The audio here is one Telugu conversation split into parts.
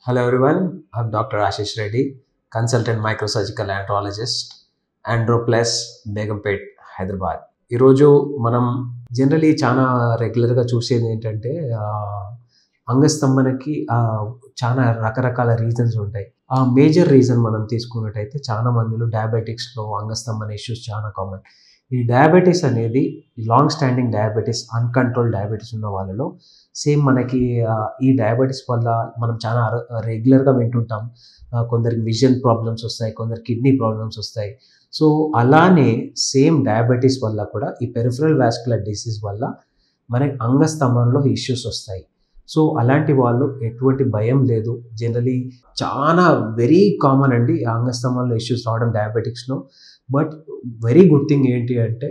Hello everyone, I'm Dr. Ashish Reddy, consultant microsurgical andrologist, Androplex, Begumpet Hyderabad ఈరోజు మనం జనరలీ చాలా రెగ్యులర్గా చూసేది ఏంటంటే ఆ, అంగస్తంభనకి ఆ, చాలా రకరకాల రీజన్స్ ఉంటాయి ఆ మేజర్ రీజన్ మనం తీసుకున్నట్టయితే చాలా మందిలో డయాబెటిక్స్లో అంగస్తంభన ఇష్యూస్ చాలా కామన్ ఈ డయాబెటీస్ అనేది long standing diabetes uncontrolled diabetes ఉన్న వాళ్ళలో సేమ్ మనకి ఆ, ఈ డయాబెటీస్ వల్ల మనం చాలా రెగ్యులర్గా వింటుంటాం ఆ, కొందరికి విజన్ ప్రాబ్లమ్స్ వస్తాయి కొందరు కిడ్నీ ప్రాబ్లమ్స్ వస్తాయి సో అలానే సేమ్ డయాబెటీస్ వల్ల కూడా ఈ పెరిఫరల్ వాస్కులర్ డిసీజ్ వల్ల మనకి అంగస్తంభంలో ఇష్యూస్ వస్తాయి సో అలాంటి వాళ్ళు ఎటువంటి భయం లేదు జనరలీ చాలా వెరీ కామన్ అండి ఆ అంగస్తంభంలో ఇష్యూస్ రావడం డయాబెటిక్స్లో బట్ వెరీ గుడ్ థింగ్ ఏంటి అంటే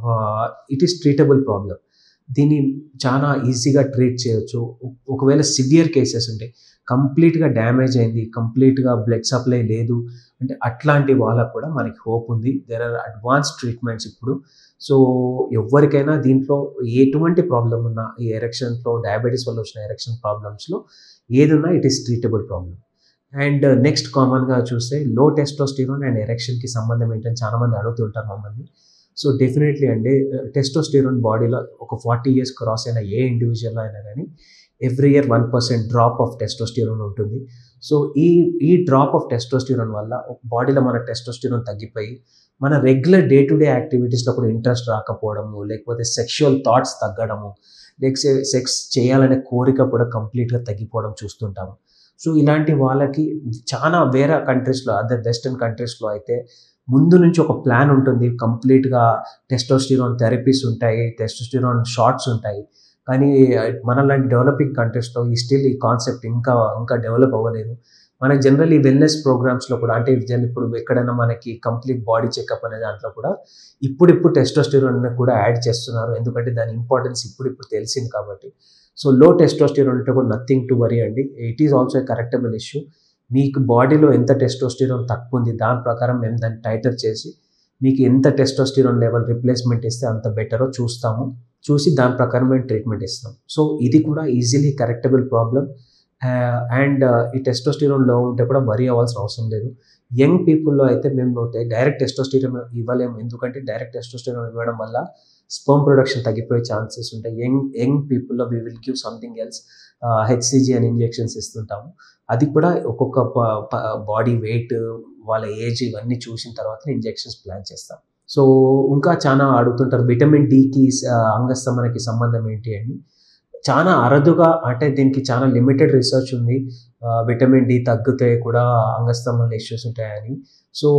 ఇట్ ఈస్ ట్రీటబుల్ ప్రాబ్లం దీన్ని చాలా ఈజీగా ట్రీట్ చేయొచ్చు ఒకవేళ సివియర్ కేసెస్ ఉంటాయి కంప్లీట్గా డ్యామేజ్ అయింది కంప్లీట్గా బ్లడ్ సప్లై లేదు అంటే అట్లాంటి వాళ్ళకు కూడా మనకి హోప్ ఉంది దేర్ ఆర్ అడ్వాన్స్ ట్రీట్మెంట్స్ ఇప్పుడు సో ఎవరికైనా దీంట్లో ఎటువంటి ప్రాబ్లం ఉన్నా ఈ ఎరెక్షన్లో డయాబెటీస్ వల్ల వచ్చిన ఎరెక్షన్ ప్రాబ్లమ్స్లో ఏదున్నా it is treatable problem and next కామన్గా చూస్తే లో టెస్టోస్టిరోన్ అండ్ ఎరెక్షన్కి సంబంధం ఏంటని చాలామంది అడుగుతుంటారు మమ్మల్ని సో డెఫినెట్లీ అండి టెస్టోస్టిరోన్ బాడీలో ఒక ఫార్టీ ఇయర్స్ క్రాస్ అయిన ఏ ఇండివిజువల్లో అయినా కానీ every year one percent drop of testosterone ఉంటుంది సో ఈ ఈ డ్రాప్ ఆఫ్ టెస్టోస్టిరోన్ వల్ల బాడీలో మన టెస్టోస్టిరోన్ తగ్గిపోయి మన రెగ్యులర్ డే టు డే యాక్టివిటీస్లో కూడా ఇంట్రెస్ట్ రాకపోవడము లేకపోతే సెక్షువల్ థాట్స్ తగ్గడము లేకపోతే సెక్స్ చేయాలనే కోరిక కూడా కంప్లీట్గా తగ్గిపోవడం చూస్తుంటాము సో ఇలాంటి వాళ్ళకి చాలా వేరే కంట్రీస్లో అదర్ వెస్టర్న్ కంట్రీస్లో అయితే ముందు నుంచి ఒక ప్లాన్ ఉంటుంది కంప్లీట్గా టెస్టోస్టిరోన్ థెరపీస్ ఉంటాయి టెస్టోస్టిరోన్ షార్ట్స్ ఉంటాయి కానీ మన లాంటి డెవలపింగ్ కంట్రీస్లో ఈ స్టిల్ ఈ కాన్సెప్ట్ ఇంకా ఇంకా డెవలప్ అవ్వలేదు మనకి జనరల్లీ వెల్నెస్ ప్రోగ్రామ్స్లో కూడా అంటే జన్ ఇప్పుడు ఎక్కడైనా మనకి కంప్లీట్ బాడీ చెకప్ అనే దాంట్లో కూడా ఇప్పుడిప్పుడు టెస్టోస్టిరోన్ కూడా యాడ్ చేస్తున్నారు ఎందుకంటే దాని ఇంపార్టెన్స్ ఇప్పుడిప్పుడు తెలిసింది కాబట్టి సో లో టెస్టోస్టిరోన్ అంటే కూడా నథింగ్ టు వరీ అండి it is also correctable issue మీకు బాడీలో ఎంత టెస్టోస్టిరోన్ తక్కువ ఉంది దాని ప్రకారం మేము దాన్ని టైటర్ చేసి మీకు ఎంత టెస్టోస్టిరోన్ లెవెల్ రిప్లేస్మెంట్ ఇస్తే అంత బెటరో చూస్తాము చూసి దాని ప్రకారం మేము ట్రీట్మెంట్ ఇస్తాం సో ఇది కూడా ఈజీలీ కరెక్టబుల్ ప్రాబ్లం అండ్ ఈ టెస్టోస్టిరోన్లో ఉంటే కూడా వరి అవ్వాల్సిన అవసరం లేదు యంగ్ పీపుల్లో అయితే మేము డైరెక్ట్ టెస్టోస్టిరోన్ ఇవ్వలేము ఎందుకంటే డైరెక్ట్ టెస్టోస్టిరోన్ ఇవ్వడం వల్ల స్పర్మ్ ప్రొడక్షన్ తగ్గిపోయే ఛాన్సెస్ ఉంటాయి యంగ్ యంగ్ పీపుల్లో we will give something else HCG అని ఇంజెక్షన్స్ ఇస్తుంటాము అది కూడా ఒక్కొక్క బాడీ వెయిట్ వాళ్ళ ఏజ్ ఇవన్నీ చూసిన తర్వాత ఇంజెక్షన్స్ ప్లాన్ చేస్తాం సో ఇంకా చాలా అడుగుతుంటారు విటమిన్ డికి అంగస్తమనకి సంబంధం ఏంటి అని చాలా అరుదుగా అంటే దీనికి చాలా లిమిటెడ్ రీసెర్చ్ ఉంది విటమిన్ డి తగ్గితే కూడా అంగస్తమంలో ఇష్యూస్ ఉంటాయని సో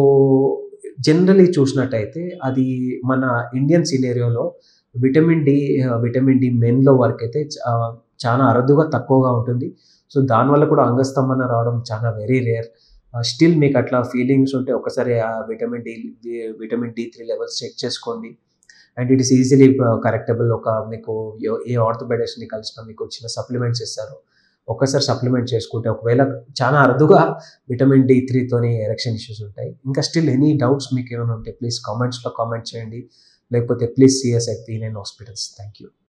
జనరలీ చూసినట్టయితే అది మన ఇండియన్ సినేరియోలో విటమిన్ డి విటమిన్ డి మెన్లో వరకు అయితే చాలా అరుదుగా తక్కువగా ఉంటుంది సో దానివల్ల కూడా అంగస్తంభన రావడం చాలా వెరీ రేర్ స్టిల్ మీకు అట్లా ఫీలింగ్స్ ఉంటే ఒకసారి ఆ vitamin D vitamin D three levels check చేసుకోండి and it is easily correctable ఒక మీకు ఏ ఆర్థోపెడిక్స్ని కలిసిన మీకు చిన్న సప్లిమెంట్స్ ఇస్తారు ఒక్కసారి సప్లిమెంట్ చేసుకుంటే ఒకవేళ చాలా అరుదుగా విటమిన్ డి త్రీతోని ఎరెక్షన్ ఇష్యూస్ ఉంటాయి ఇంకా స్టిల్ ఎనీ డౌట్స్ మీకు ఏమైనా ఉంటే ప్లీజ్ కామెంట్స్లో కామెంట్ చేయండి లేకపోతే please CS at P nine hospitals thank you